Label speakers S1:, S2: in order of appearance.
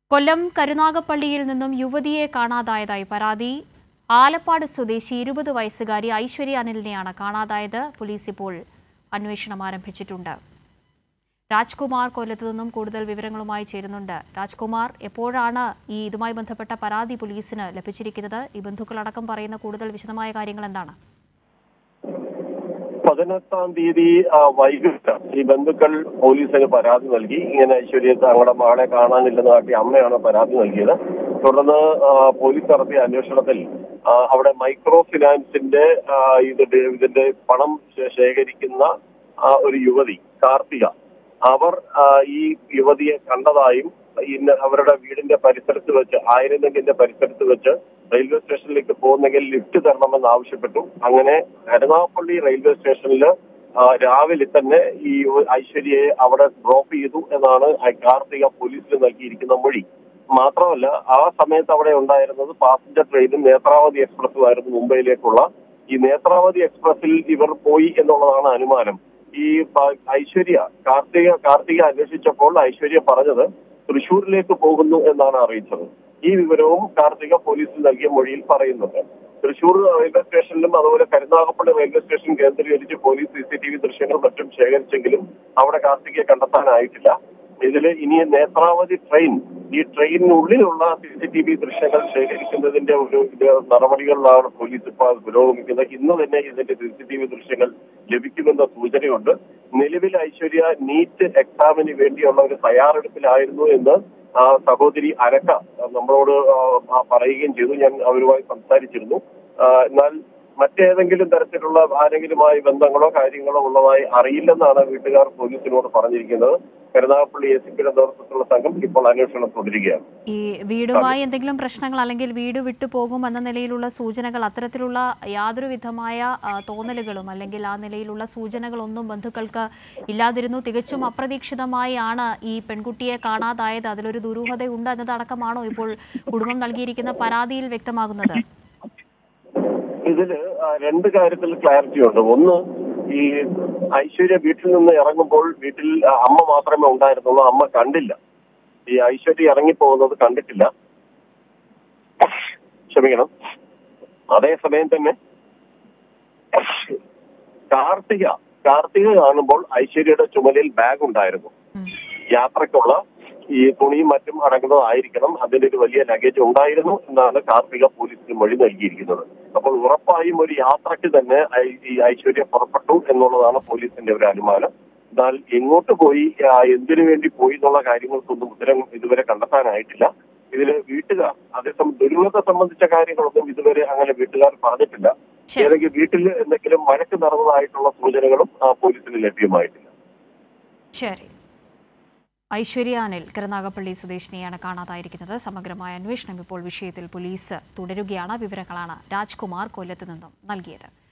S1: കൊല്ലം കരുനാഗപ്പള്ളിയിൽ നിന്നും യുവതിയെ കാണാതായതായി പരാതി ആലപ്പാട് സ്വദേശി ഇരുപത് വയസ്സുകാരി ഐശ്വര്യ അനിലിനെയാണ് കാണാതായത് പോലീസ് ഇപ്പോൾ അന്വേഷണം ആരംഭിച്ചിട്ടുണ്ട് രാജ്കുമാർ കൊല്ലത്ത് നിന്നും കൂടുതൽ വിവരങ്ങളുമായി ചേരുന്നുണ്ട് രാജ്കുമാർ എപ്പോഴാണ് ഈ ഇതുമായി ബന്ധപ്പെട്ട പരാതി പോലീസിന് ലഭിച്ചിരിക്കുന്നത് ഈ ബന്ധുക്കളടക്കം പറയുന്ന കൂടുതൽ വിശദമായ കാര്യങ്ങൾ എന്താണ്
S2: പതിനെട്ടാം തീയതി ആ, വൈകിട്ട് ഈ ബന്ധുക്കൾ പോലീസിന് പരാതി നൽകി ഇങ്ങനെ ഐശ്വര്യ തങ്ങളുടെ മകളെ കാണാനില്ലെന്ന് കാട്ടി അമ്മയാണ് പരാതി നൽകിയത് തുടർന്ന് ആ, പോലീസ് നടത്തിയ അന്വേഷണത്തിൽ ആ, അവിടെ മൈക്രോ ഫിനാൻസിന്റെ ആ, ഇത് ഡി- ഇതിന്റെ പണം ശേ- ശേഖരിക്കുന്ന ആ, ഒരു യുവതി കാർത്തിക അവർ ആ, ഈ യുവതിയെ കണ്ടതായും ഇന്ന് അവരുടെ വീടിന്റെ പരിസരത്ത് വെച്ച് ആയിരനെങ്കിന്റെ പരിസരത്ത് വെച്ച് റെയിൽവേ സ്റ്റേഷനിലേക്ക് പോകുന്നെങ്കിൽ ലിഫ്റ്റ് തരണമെന്ന് ആവശ്യപ്പെട്ടു അങ്ങനെ കരുനാഗപ്പള്ളി റെയിൽവേ സ്റ്റേഷനിൽ രാവിലെ തന്നെ ഈ യുവ- ഐശ്വര്യയെ അവിടെ ഡ്രോപ്പ് ചെയ്തു എന്നാണ് ആ കാർത്തിക പോലീസിന് നൽകിയിരിക്കുന്ന മൊഴി മാത്രമല്ല ആ സമയത്ത് അവിടെ ഉണ്ടായിരുന്നത് പാസഞ്ചർ ട്രെയിനും നേത്രാവതി എക്സ്പ്രസും ആയിരുന്നു മുംബൈയിലേക്കുള്ള ഈ നേത്രാവതി എക്സ്പ്രസിൽ ഇവർ പോയി എന്നുള്ളതാണ് അനുമാനം ഈ പ- ഐശ്വര്യ കാർത്തിക കാർത്തിക അന്വേഷിച്ചപ്പോൾ ഐശ്വര്യ പറഞ്ഞത് തൃശൂരിലേക്ക് പോകുന്നു എന്നാണ് അറിയിച്ചത് ഈ വിവരവും കാർത്തിക പോലീസിൽ നൽകിയ മൊഴിയിൽ പറയുന്നുണ്ട് തൃശൂർ റെയിൽവേ സ്റ്റേഷനിലും അതുപോലെ കരുനാഗപ്പള്ളി റെയിൽവേ സ്റ്റേഷൻ കേന്ദ്രീകരിച്ച് police C C T V ദൃശ്യങ്ങളും മറ്റും ശേഖരിച്ചെങ്കിലും അവിടെ കാർത്തികയെ കണ്ടെത്താനായിട്ടില്ല ഇതില് ഇനി നേത്രാവതി ട്രെയിൻ ഈ ട്രെയിനിനുള്ളിലുള്ള സി സി ടി വി ദൃശ്യങ്ങൾ ശേഖരിക്കുന്നതിന്റെ ഒരു ഇത് നടപടികളിലാണ് പോലീസ് ഇപ്പോൾ പുരോഗമിക്കുന്നത് ഇന്ന് തന്നെ ഇതിന്റെ സി സി ടി വി ദൃശ്യങ്ങൾ ലഭിക്കുമെന്ന സൂചനയുണ്ട് നിലവിൽ ഐശ്വര്യ നീറ്റ് എക്സാമിന് വേണ്ടിയുള്ള ഒരു തയ്യാറെടുപ്പിലായിരുന്നു എന്ന് ആ സഹോദരി അരക്ക നമ്മളോട് ആ, ആ പറയുകയും ചെയ്തു ഞാൻ അവരുമായി സംസാരിച്ചിരുന്നു ആ, എന്നാൽ മറ്റേതെങ്കിലും തരത്തിലുള്ള ആരെങ്കിലുമായി ബന്ധങ്ങളോ കാര്യങ്ങളോ ഉള്ളതായി അറിയില്ലെന്നാണ് വീട്ടുകാർ പോലീസിനോട് പറഞ്ഞിരിക്കുന്നത് കരുനാഗപ്പള്ളി എസ് പിയുടെ നേതൃത്വത്തിലുള്ള സംഘം ഇപ്പോൾ അന്വേഷണം തുടരുകയാണ്
S1: ഈ വീടുമായി എന്തെങ്കിലും പ്രശ്നങ്ങൾ അല്ലെങ്കിൽ വീട് വിട്ടു പോകും എന്ന നിലയിലുള്ള സൂചനകൾ അത്തരത്തിലുള്ള യാതൊരു വിധമായ ആ, തോന്നലുകളും അല്ലെങ്കിൽ ആ നിലയിലുള്ള സൂചനകളൊന്നും ബന്ധുക്കൾക്ക് ഇല്ലാതിരുന്നു തികച്ചും അപ്രതീക്ഷിതമായി ആണ് ഈ പെൺകുട്ടിയെ കാണാതായത് അതിലൊരു ദുരൂഹതയുണ്ട് എന്നതടക്കമാണോ ഇപ്പോൾ കുടുംബം നൽകിയിരിക്കുന്ന പരാതിയിൽ വ്യക്തമാകുന്നത്
S2: ഇതില് ആ, രണ്ട് കാര്യത്തിൽ ക്ലാരിറ്റി ഉണ്ട് ഒന്ന് ഈ ഐശ്വര്യ വീട്ടിൽ നിന്ന് ഇറങ്ങുമ്പോൾ വീട്ടിൽ ആ, അമ്മ മാത്രമേ ഉണ്ടായിരുന്നുള്ളൂ അമ്മ കണ്ടില്ല ഈ ഐശ്വര്യ ഇറങ്ങിപ്പോകുന്നത് കണ്ടിട്ടില്ല ക്ഷമിക്കണം അതേസമയം തന്നെ കാർത്തിക കാർത്തിക കാണുമ്പോൾ ഐശ്വര്യയുടെ ചുമലിൽ ബാഗ് ഉണ്ടായിരുന്നു
S1: ഉം.
S2: യാത്രക്കുള്ള ഈ തുണിയും മറ്റും അടങ്ങുന്നതായിരിക്കണം അതിന്റെ ഒരു വലിയ ലഗേജ് ഉണ്ടായിരുന്നു എന്നാണ് കാർത്തിക പോലീസിന് മൊഴി നൽകിയിരിക്കുന്നത് അപ്പോൾ ഉറപ്പായും ഒരു യാത്രയ്ക്ക് തന്നെ ഐ- ഈ ഐശ്വര്യ പുറപ്പെട്ടു എന്നുള്ളതാണ് പോലീസിന്റെ ഒരു അനുമാനം എന്നാൽ എങ്ങോട്ട് പോയി ആ, എന്തിനു വേണ്ടി പോയി എന്നുള്ള കാര്യങ്ങൾക്കൊന്നും ഉത്തരം ഇതുവരെ കണ്ടെത്താനായിട്ടില്ല ഇതില് വീട്ടുകാർ അതേസമയം ദുരൂഹത സംബന്ധിച്ച കാര്യങ്ങളൊന്നും ഇതുവരെ അങ്ങനെ വീട്ടുകാർ പറഞ്ഞിട്ടില്ല
S1: ശരി.
S2: ഏതെങ്കിലും വീട്ടിൽ എന്തെങ്കിലും വഴക്ക് നടന്നതായിട്ടുള്ള സൂചനകളും ആ, പോലീസിന് ലഭ്യമായിട്ടില്ല
S1: ശരി ഐശ്വര്യ അനിൽ കരുനാഗപ്പള്ളി സ്വദേശിനിയാണ് കാണാതായിരിക്കുന്നത് സമഗ്രമായ അന്വേഷണം ഇപ്പോൾ വിഷയത്തിൽ പോലീസ് തുടരുകയാണ് വിവരങ്ങളാണ് രാജ്കുമാർ കൊല്ലത്ത് നിന്നും നൽകിയത്